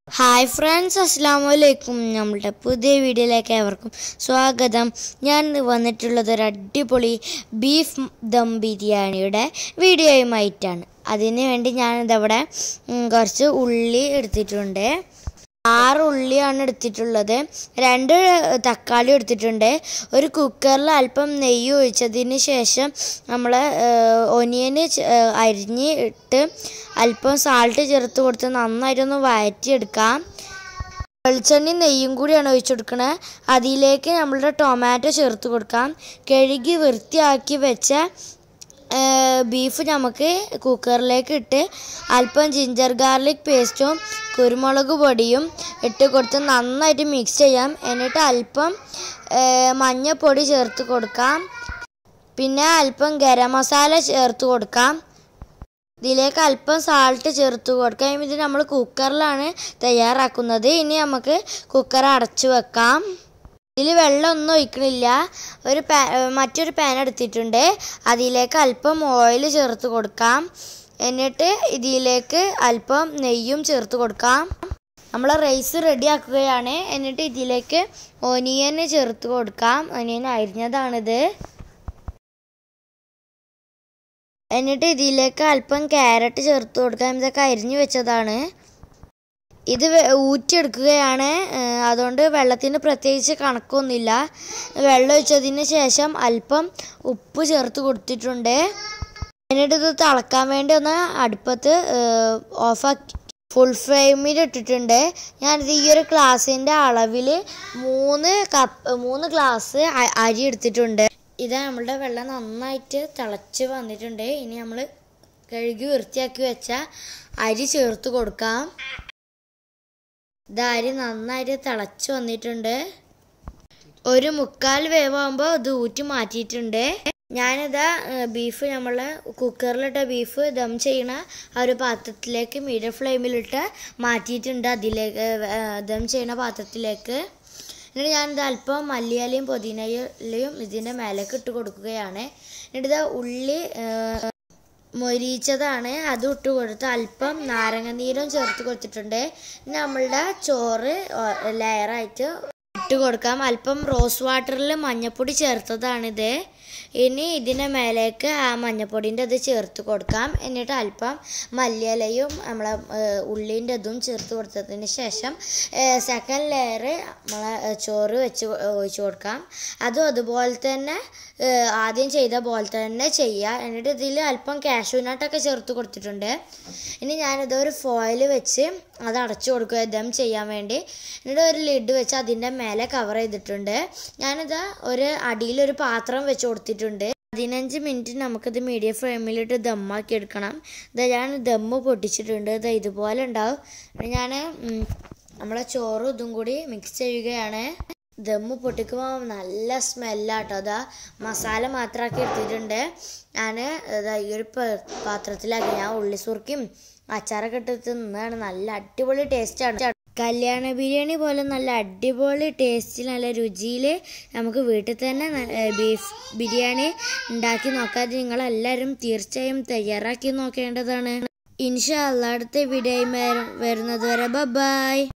hi friends അസ്സാം വലൈക്കും നമ്മളുടെ പുതിയ വീഡിയോയിലേക്ക് ഏവർക്കും സ്വാഗതം ഞാൻ ഇന്ന് വന്നിട്ടുള്ളത് ഒരു അടിപൊളി ബീഫ് ദം ബിരിയാണിയുടെ വീഡിയോയുമായിട്ടാണ് അതിന് വേണ്ടി ഞാനിതവിടെ ഉം, കുറച്ച് ഉള്ളി എടുത്തിട്ടുണ്ട് ആറ് ഉള്ളിയാണ് എടുത്തിട്ടുള്ളത് രണ്ട് തക്കാളി എടുത്തിട്ടുണ്ട് ഒരു കുക്കറിൽ അല്പം നെയ്യ് ഒഴിച്ചതിന് ശേഷം നമ്മൾ ഒനിയന് ച- ഏ, അരിഞ്ഞ് ഇട്ട് അല്പം സാൾട്ട് ചേർത്ത് കൊടുത്ത് നന്നായിട്ടൊന്ന് വഴറ്റിയെടുക്കാം വെളിച്ചെണ്ണയും നെയ്യും കൂടിയാണ് ഒഴിച്ചു കൊടുക്കണത് അതിലേക്ക് നമ്മളുടെ ടൊമാറ്റോ ചേർത്ത് കൊടുക്കാം കഴുകി വൃത്തിയാക്കി വെച്ച ആ, ബീഫ് നമുക്ക് കുക്കറിലേക്ക് ഇട്ട് അല്പം ജിഞ്ചർ ഗാർലിക് പേസ്റ്റും കുരുമുളക് പൊടിയും ഇട്ട് കൊടുത്ത് നന്നായിട്ട് മിക്സ് ചെയ്യാം എന്നിട്ട് അല്പം ആ, മഞ്ഞൾപ്പൊടി ചേർത്ത് കൊടുക്കാം പിന്നെ അല്പം ഗരം മസാല ചേർത്ത് കൊടുക്കാം ഇതിലേക്ക് അല്പം സാൾട്ട് ചേർത്ത് കൊടുക്കാം ഇത് നമ്മൾ കുക്കറിലാണ് തയ്യാറാക്കുന്നത് ഇനി നമുക്ക് കുക്കർ അടച്ചു വെക്കാം ഇതിൽ വെള്ളമൊന്നും ഒഴിക്കണില്ല ഒരു പാ മറ്റൊരു പാൻ എടുത്തിട്ടുണ്ട് അതിലേക്ക് അല്പം ഓയിൽ ചേർത്ത് കൊടുക്കാം എന്നിട്ട് ഇതിലേക്ക് അല്പം നെയ്യും ചേർത്ത് കൊടുക്കാം നമ്മൾ റൈസ് റെഡി ആക്കുകയാണ് എന്നിട്ട് ഇതിലേക്ക് ഒനിയൻ ചേർത്ത് കൊടുക്കാം ഒനിയൻ അരിഞ്ഞതാണിത് എന്നിട്ട് ഇതിലേക്ക് അല്പം ക്യാരറ്റ് ചേർത്ത് കൊടുക്കാം ഇതൊക്കെ അരിഞ്ഞു വെച്ചതാണ് ഇത് വെ- ഊറ്റിയെടുക്കുകയാണ് ഏഹ് അതുകൊണ്ട് വെള്ളത്തിന് പ്രത്യേകിച്ച് കണക്കൊന്നുമില്ല വെള്ളം ഒഴിച്ചതിന് ശേഷം അല്പം ഉപ്പ് ചേർത്ത് കൊടുത്തിട്ടുണ്ട് എന്നിട്ട് ഇത് തിളക്കാൻ വേണ്ടി ഒന്ന് അടുപ്പത്ത് ഓഫാക്കി ഫുൾ ഫ്ലെയിമിൽ ഇട്ടിട്ടുണ്ട് ഞാനിത് ഈ ഒരു ഗ്ലാസിൻ്റെ അളവിൽ മൂന്ന് കപ്പ് മൂന്ന് ഗ്ലാസ് അ- അരി എടുത്തിട്ടുണ്ട് ഇത് നമ്മളുടെ വെള്ളം നന്നായിട്ട് തിളച്ച് വന്നിട്ടുണ്ട് ഇനി നമ്മൾ കഴുകി വൃത്തിയാക്കി വെച്ച അരി ചേർത്ത് കൊടുക്കാം ഇത് അരി നന്നായിട്ട് തിളച്ച് വന്നിട്ടുണ്ട് ഒരു മുക്കാൽ വേവാകുമ്പോൾ ഇത് ഊറ്റി മാറ്റിയിട്ടുണ്ട് ഞാനിതാ ഏഹ്, ബീഫ് നമ്മൾ കുക്കറിലിട്ട ബീഫ് ദം ചെയ്യണ ആ ഒരു പാത്രത്തിലേക്ക് മീഡിയം ഫ്ലെയിമിലിട്ട് മാറ്റിയിട്ടുണ്ട് അതിലേക്ക് ഏഹ്, ദം ചെയ്യണ പാത്രത്തിലേക്ക് എന്നിട്ട് ഞാനിത് അല്പം മല്ലിയിലയും പുതിനയിലയും ഇതിൻ്റെ മേലേക്ക് ഇട്ട് കൊടുക്കുകയാണ് എന്നിട്ട് ഇതാ ഉള്ളി ഏഹ്, മൊരിയിച്ചതാണ് അത് ഇട്ട് കൊടുത്ത് അല്പം നാരങ്ങനീരും ചേർത്ത് കൊടുത്തിട്ടുണ്ട് ഇനി നമ്മളുടെ ചോറ് ലെയറായിട്ട് ഇട്ട് കൊടുക്കാം അല്പം റോസ് വാട്ടറിൽ മഞ്ഞപ്പൊടി ചേർത്തതാണിത് ഇനി ഇതിൻ്റെ മേലേക്ക് ആ മഞ്ഞപ്പൊടിൻ്റെ ഇത് ചേർത്ത് കൊടുക്കാം എന്നിട്ട് അല്പം മല്ലിയിലയും നമ്മളെ ഉള്ളീൻ്റെ ഇതും ചേർത്ത് കൊടുത്തതിന് ശേഷം സെക്കൻഡ് ലെയർ നമ്മളെ ഏ, ചോറ് വെച്ച് കൊ- ഒഴിച്ച് കൊടുക്കാം അതും അതുപോലെ തന്നെ ഏ, ആദ്യം ചെയ്ത പോലെ തന്നെ ചെയ്യുക എന്നിട്ട് ഇതിൽ അല്പം കാഷ്യൂ നട്ടൊക്കെ ചേർത്ത് കൊടുത്തിട്ടുണ്ട് ഇനി ഞാനിത് ഒരു ഫോയിൽ വെച്ച് അത് അടച്ചു കൊടുക്കുക ദം ചെയ്യാൻ വേണ്ടി എന്നിട്ട് ഒരു ലിഡ് വെച്ച് അതിൻ്റെ മേലെ കവർ ചെയ്തിട്ടുണ്ട് ഞാനിത് ഒരു അടിയിലൊരു പാത്രം വെച്ച് കൊടുത്തിട്ടുണ്ട് പതിനഞ്ച് മിനിറ്റ് നമുക്കിത് മീഡിയം ഫ്ലെയിമിലിട്ട് ദമ്മാക്കി എടുക്കണം ഇത് ഞാൻ ദമ്മ് പൊട്ടിച്ചിട്ടുണ്ട് ഇത് ഇതുപോലെ ഉണ്ടാവും ഞാൻ നമ്മളെ ചോറും ഇതും കൂടി മിക്സ് ചെയ്യുകയാണ് ദമ്മ് പൊട്ടിക്കുമ്പോൾ നല്ല സ്മെല്ലാട്ടോ അതാ മസാല മാത്രമാക്കി എടുത്തിട്ടുണ്ട് ഞാൻ ഇതാ ഈ ഒരു പ- പാത്രത്തിലാക്കി ഞാൻ ഉള്ളി സുർക്കും അച്ചാറൊക്കെ ഇട്ട് തിന്നാണ് നല്ല അടിപൊളി ടേസ്റ്റാണ് കല്യാണ ബിരിയാണി പോലെ നല്ല അടിപൊളി ടേസ്റ്റിൽ നല്ല രുചിയിൽ നമുക്ക് വീട്ടിൽ തന്നെ ന- ഏ, ബീഫ് ബിരിയാണി ഉണ്ടാക്കി നോക്കാതെ നിങ്ങളെല്ലാവരും തീർച്ചയായും തയ്യാറാക്കി നോക്കേണ്ടതാണ് ഇൻഷാ അല്ലാ അടുത്ത വീഡിയോ വരുന്നത് വരെ ബൈ